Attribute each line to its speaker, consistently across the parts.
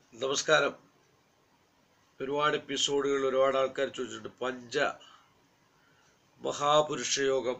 Speaker 1: നമസ്കാരം ഒരുപാട് എപ്പിസോഡുകൾ ഒരുപാട് ആൾക്കാർ ചോദിച്ചിട്ടുണ്ട് പഞ്ച മഹാപുരുഷ യോഗം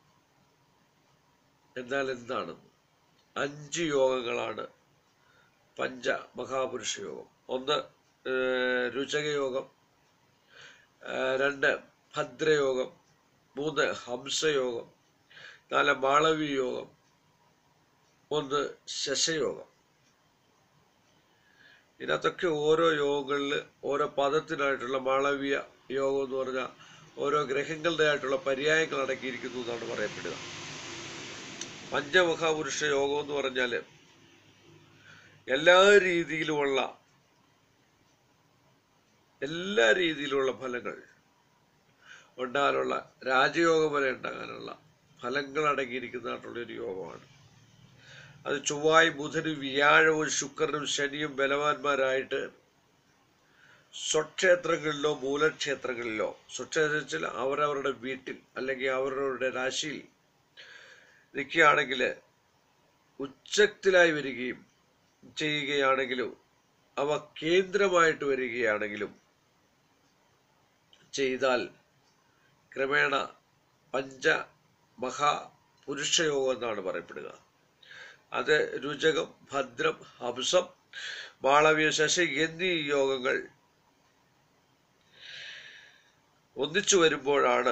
Speaker 1: എന്നാൽ എന്താണ് അഞ്ച് യോഗങ്ങളാണ് പഞ്ച മഹാപുരുഷ യോഗം ഒന്ന് ഏഹ്, രുചകയോഗം ഏഹ്, രണ്ട് ഭദ്രയോഗം മൂന്ന് ഹംസയോഗം നാല് മാളവി യോഗം ഒന്ന് ശശയോഗം ഇതിനകത്തൊക്കെ ഓരോ യോഗങ്ങളിൽ ഓരോ പദത്തിനായിട്ടുള്ള മാളവീയ യോഗം എന്ന് പറഞ്ഞാൽ ഓരോ ഗ്രഹങ്ങളുടെ ആയിട്ടുള്ള പര്യായങ്ങൾ അടക്കിയിരിക്കുന്നു എന്നാണ് പറയപ്പെടുക പഞ്ചമഹാപുരുഷ യോഗം എന്ന് പറഞ്ഞാൽ എല്ലാ രീതിയിലുമുള്ള എല്ലാ രീതിയിലുള്ള ഫലങ്ങൾ ഉണ്ടാകാനുള്ള രാജയോഗം വരെ ഉണ്ടാകാനുള്ള ഫലങ്ങൾ അടങ്ങിയിരിക്കുന്നതായിട്ടുള്ള ഒരു യോഗമാണ് അത് ചൊവ്വായി ബുധനും വ്യാഴവും ശുക്രനും ശനിയും ബലവാന്മാരായിട്ട് സ്വക്ഷേത്രങ്ങളിലോ മൂലക്ഷേത്രങ്ങളിലോ സ്വക്ഷേത്രത്തിൽ അവരവരുടെ വീട്ടിൽ അല്ലെങ്കിൽ അവരവരുടെ രാശിയിൽ നിൽക്കുകയാണെങ്കിൽ ഉച്ചത്തിലായി വരികയും ചെയ്യുകയാണെങ്കിലും അവ കേന്ദ്രമായിട്ട് വരികയാണെങ്കിലും ചെയ്താൽ ക്രമേണ പഞ്ച മഹാ പുരുഷയോഗം എന്നാണ് പറയപ്പെടുക അത് രുചകം ഭദ്രം ഹംസം മാളവ്യ ശശി എന്നീ യോഗങ്ങൾ ഒന്നിച്ചു വരുമ്പോഴാണ്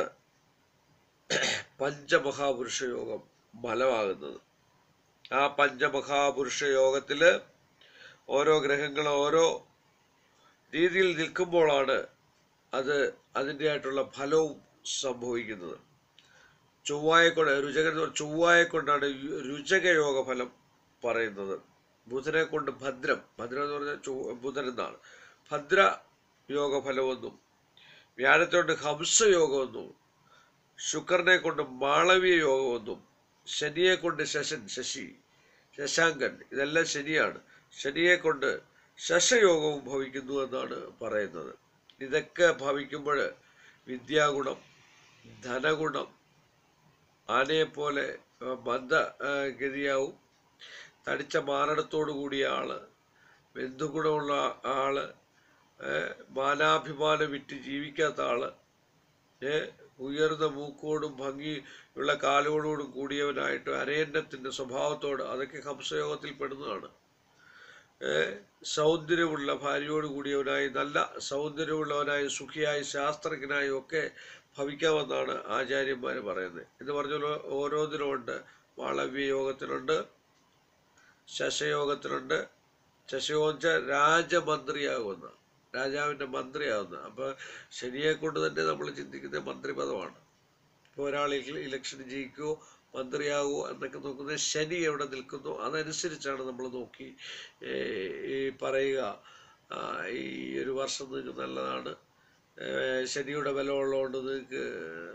Speaker 1: പഞ്ചമഹാപുരുഷ യോഗം ഫലമാകുന്നത് ആ പഞ്ചമഹാപുരുഷ യോഗത്തില് ഓരോ ഗ്രഹങ്ങളും ഓരോ രീതിയിൽ നിൽക്കുമ്പോഴാണ് അത് അതിൻ്റെ ആയിട്ടുള്ള ഫലവും സംഭവിക്കുന്നത് ചൊവ്വായെ കൊണ്ട് രുചകൻ എന്ന് പറഞ്ഞാൽ ചൊവ്വായെ കൊണ്ടാണ് യു- രുചകയോഗ ഫലം പറയുന്നത് ബുധനെ കൊണ്ട് ഭദ്രം ഭദ്രം എന്ന് പറഞ്ഞാൽ ചൊവ്വ- ബുധൻ എന്നാണ് ഭദ്ര യോഗ ഫലമെന്നും വ്യാഴത്തെ കൊണ്ട് ഹംസയോഗമെന്നും ശുക്രനെ കൊണ്ട് മാളവീയ യോഗമെന്നും ശനിയെ കൊണ്ട് ശശൻ ശശി ശശാങ്കൻ ഇതെല്ലാം ശനിയാണ് ശനിയെ കൊണ്ട് ശശയോഗവും ഭവിക്കുന്നു എന്നാണ് പറയുന്നത് ഇതൊക്കെ ഭവിക്കുമ്പോൾ വിദ്യാഗുണം ധനഗുണം ആനയെപ്പോലെ ആ, മന്ദ ആ, ഗതിയാവും തടിച്ച മാരണത്തോടു കൂടിയ ആള് ബന്ധുഗുണമുള്ള ആള് ഏ, മാനാഭിമാനം വിറ്റ് ജീവിക്കാത്ത ആള് ഏ, ഉയർന്ന മൂക്കോടും ഭംഗിയുള്ള കാലോടും കൂടിയവനായിട്ട് അരയന്നത്തിന്റെ സ്വഭാവത്തോട് അതൊക്കെ ഹംസയോഗത്തിൽ പെടുന്നതാണ് ഏ, സൗന്ദര്യമുള്ള ഭാര്യയോട് കൂടിയവനായി നല്ല സൗന്ദര്യമുള്ളവനായി സുഖിയായി ശാസ്ത്രജ്ഞനായി ഒക്കെ ഭവിക്കാമെന്നാണ് ആചാര്യന്മാർ പറയുന്നത് എന്ന് പറഞ്ഞാൽ ഓരോന്നിനുമുണ്ട് മാളവ്യ യോഗത്തിലുണ്ട് ശശയോഗത്തിലുണ്ട് ശശയോഗം വെച്ചാൽ രാജമന്ത്രിയാകുന്ന രാജാവിൻ്റെ മന്ത്രിയാകുന്ന അപ്പോൾ ശനിയെ കൊണ്ട് തന്നെ നമ്മൾ ചിന്തിക്കുന്ന മന്ത്രിപദമാണ് ഇപ്പോൾ ഒരാൾ ഇലക്ഷന് ജയിക്കുമോ മന്ത്രിയാകുമോ എന്നൊക്കെ നോക്കുന്നത് ശനി എവിടെ നിൽക്കുന്നു അതനുസരിച്ചാണ് നമ്മൾ നോക്കി ഏ, ഈ പറയുക ആ, ഈ ഒരു വർഷം നിങ്ങൾക്ക് നല്ലതാണ് ഏ, ശനിയുടെ ബലമുള്ളതുകൊണ്ട് നിങ്ങൾക്ക്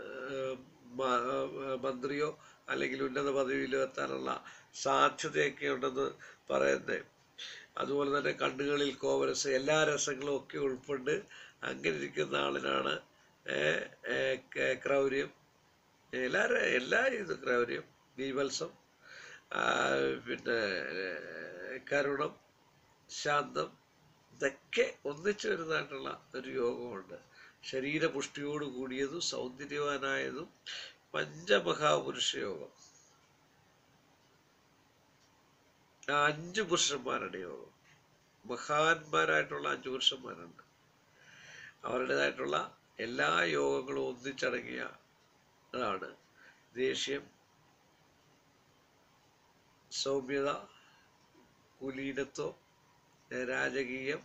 Speaker 1: മ- ആ, മന്ത്രിയോ അല്ലെങ്കിൽ ഉന്നത പദവിയിലോ എത്താനുള്ള സാധ്യതയൊക്കെ ഉണ്ടെന്ന് പറയുന്നത് അതുപോലെ തന്നെ കണ്ണുകളിൽ കോവരസ് എല്ലാ രസങ്ങളും ഒക്കെ ഉൾപ്പെട്ട് അങ്ങനെ ഇരിക്കുന്ന ആളിനാണ് ഏ, ഏ, ക- ക്രൗര്യം എല്ലാ ര- എല്ലാ ഇത് ക്രൗര്യം ബീഭത്സം ആ, പിന്നെ ഏ, കരുണം ശാന്തം ഇതൊക്കെ ഒന്നിച്ചു വരുന്നതായിട്ടുള്ള ഒരു യോഗമുണ്ട് ശരീരപുഷ്ടിയോട് കൂടിയതും സൗന്ദര്യവാനായതും പഞ്ചമഹാപുരുഷ യോഗം ആ അഞ്ച് പുരുഷന്മാരുടെ യോഗം മഹാന്മാരായിട്ടുള്ള അഞ്ച് പുരുഷന്മാരുണ്ട് അവരുടേതായിട്ടുള്ള എല്ലാ യോഗങ്ങളും ഒന്നിച്ചടങ്ങിയ അതാണ് ദേഷ്യം സൗമ്യത കുലീനത്വം രാജകീയം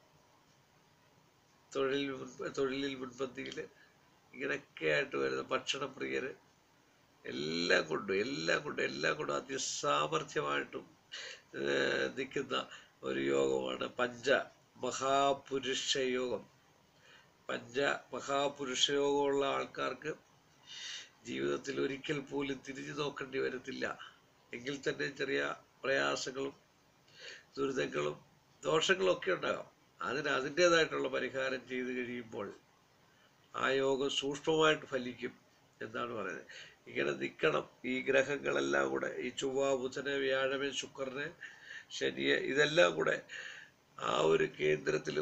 Speaker 1: തൊഴിൽ മുൻ- തൊഴിലിൽ മുൻപന്തിയിൽ ഇങ്ങനെയൊക്കെ ആയിട്ട് വരുന്ന ഭക്ഷണപ്രിയര് എല്ലാം കൊണ്ടും എല്ലാം കൊണ്ടും എല്ലാം കൊണ്ടും അതിസാമർഥ്യമായിട്ടും ഏർ, നിൽക്കുന്ന ഒരു യോഗമാണ് പഞ്ച മഹാപുരുഷ യോഗം പഞ്ച മഹാപുരുഷ യോഗമുള്ള ആൾക്കാർക്ക് ജീവിതത്തിൽ ഒരിക്കൽ പോലും തിരിഞ്ഞു നോക്കേണ്ടി വരത്തില്ല എങ്കിൽ തന്നെ ചെറിയ പ്രയാസങ്ങളും ദുരിതങ്ങളും ദോഷങ്ങളും ഒക്കെ ഉണ്ടാകാം അതിന് അതിൻ്റേതായിട്ടുള്ള പരിഹാരം ചെയ്തു കഴിയുമ്പോൾ ആ യോഗം സൂക്ഷ്മമായിട്ട് ഫലിക്കും എന്നാണ് പറയുന്നത് ഇങ്ങനെ നിൽക്കണം ഈ ഗ്രഹങ്ങളെല്ലാം കൂടെ ഈ ചൊവ്വ ബുധന് വ്യാഴമൻ ശുക്രന് ശനിയെ ഇതെല്ലാം കൂടെ ആ ഒരു കേന്ദ്രത്തിലും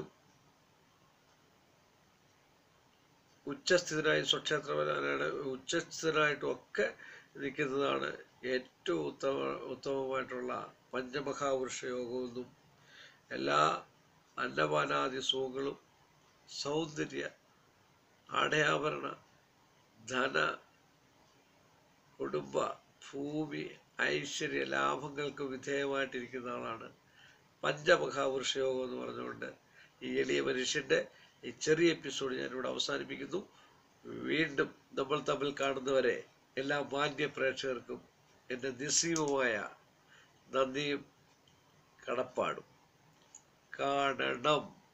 Speaker 1: ഉച്ചസ്ഥിതനായി സ്വക്ഷേത്രവനാണ് ഉച്ചസ്ഥിതനായിട്ടും ഒക്കെ നിൽക്കുന്നതാണ് ഏറ്റവും ഉത്തമ ഉത്തമമായിട്ടുള്ള പഞ്ചമഹാപുരുഷ യോഗമെന്നും എല്ലാ അന്നപാനാദി സുഖങ്ങളും സൗന്ദര്യ ആടയാഭരണ ധന കുടുംബ ഭൂമി ഐശ്വര്യ ലാഭങ്ങൾക്ക് വിധേയമായിട്ടിരിക്കുന്ന ആളാണ് പഞ്ചമഹാപുരുഷ യോഗം എന്ന് പറഞ്ഞുകൊണ്ട് ഈ എളിയ മനുഷ്യന്റെ ഈ ചെറിയ എപ്പിസോഡ് ഞാനിവിടെ അവസാനിപ്പിക്കുന്നു വീണ്ടും നമ്മൾ തമ്മിൽ കാണുന്നവരെ എല്ലാ മാന്യ പ്രേക്ഷകർക്കും എൻ്റെ നിസ്സീമമായ നന്ദിയും കടപ്പാടും കാണണം